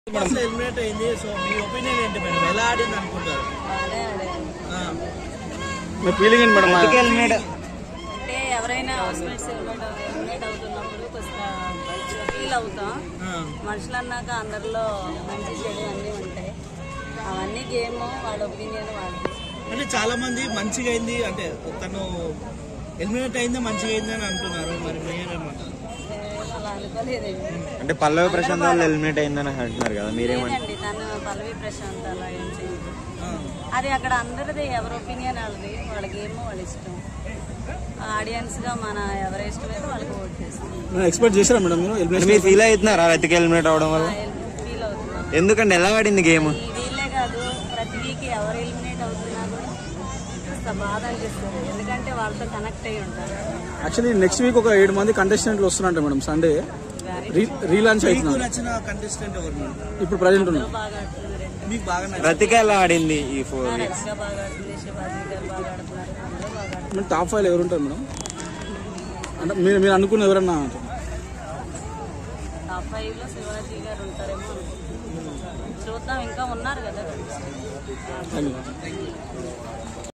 అసలు ఎలిమినేట్ అయింది సో మీ ఒపీనియన్ ఏంటి మేడం ఎలా ఆడింది అనుకుంటారు బాగానే ఆడారు ఆ, మీ ఫీలింగ్ ఏంటి మేడం అంటే ఎవరైనా హౌస్ మేట్స్ ఎలిమినేట్ అవుతున్నప్పుడు కొంచెం ఫీల్ అవుతాం ఆ, మనుషులు అన్నాక అందరిలో మంచి చెడు అన్నీ ఉంటాయి అవన్నీ గేమ్ వాళ్ళ ఒపీనియన్ వాళ్ళది అంటే చాలా మంది మంచిగా అయింది అంటే తను ఎలిమినేట్ అయిందే మంచిగా అయింది అని అంటున్నారు మరి మీరేమంటారు నేను అలా అనుకోలేదండి అంటే పల్లవి ప్రశాంత్ వాళ్ళు ఎలిమినేట్ అయిందని అంటున్నారు కదా మీరేమంటారు లేదండి తను పల్లవి ప్రశాంత్ అలా ఏం చేయదు ఆ, అది అక్కడ అందరిది ఎవరి ఒపీనియన్ వాళ్ళది వాళ్ళ గేమ్ వాళ్ళ ఇష్టం ఆడియన్స్ గా మన ఎవరి ఇష్టమైతే వాళ్ళకి ఓట్ చేస్తాం ఎక్స్పెక్ట్ చేశారా మేడం మీరు అంటే ఎలిమినేషన్ మీరు ఫీల్ అవుతున్నారా రతికి ఎలిమినేట్ అవడం వల్ల ఫీల్ అవుతున్నాం ఎందుకంటే ఎలా ఆడింది గేమ్ ఈ వీళ్ళే కాదు ప్రతి వీక్ ఎవరు ఎలిమినేట్ అవుతున్నా కూడా కాస్త బాధ అనిపిస్తుంది ఎందుకంటే వాళ్ళతో కనెక్ట్ అయి ఉంటారు యాక్చువల్లీ నెక్స్ట్ వీక్ ఒక ఏడు మంది కంటెస్టెంట్లు వస్తున్నారంట మేడం సండే రీ రీలాంచ్ మీకు అవుతున్నారు నచ్చిన కంటెస్టెంట్ ఎవరు మేడం ఇప్పుడు ప్రజెంట్ ఉన్నారు బాగా ఆడుతున్నారండి మీకు బాగా నచ్చిన రతిక ఎలా ఆడింది ఈ ఫోర్ వీక్స్ రక్ష బాగా ఆడుతుంది శివాజీ గారు బాగా ఆడుతున్నారు అందరూ బాగా ఆడుతున్నారు మేడం టాప్ ఫైవ్ ఎవరు ఉంటారు మేడం అంటే మీరు మీరు అనుకున్న ఎవరన్నా టాప్ ఫైవ్ లో శివాజీ గారు ఉంటారేమో అనుకుంటున్నాను చూద్దాం ఇంకా ఉన్నారు కదా థ్యాంక్ యూ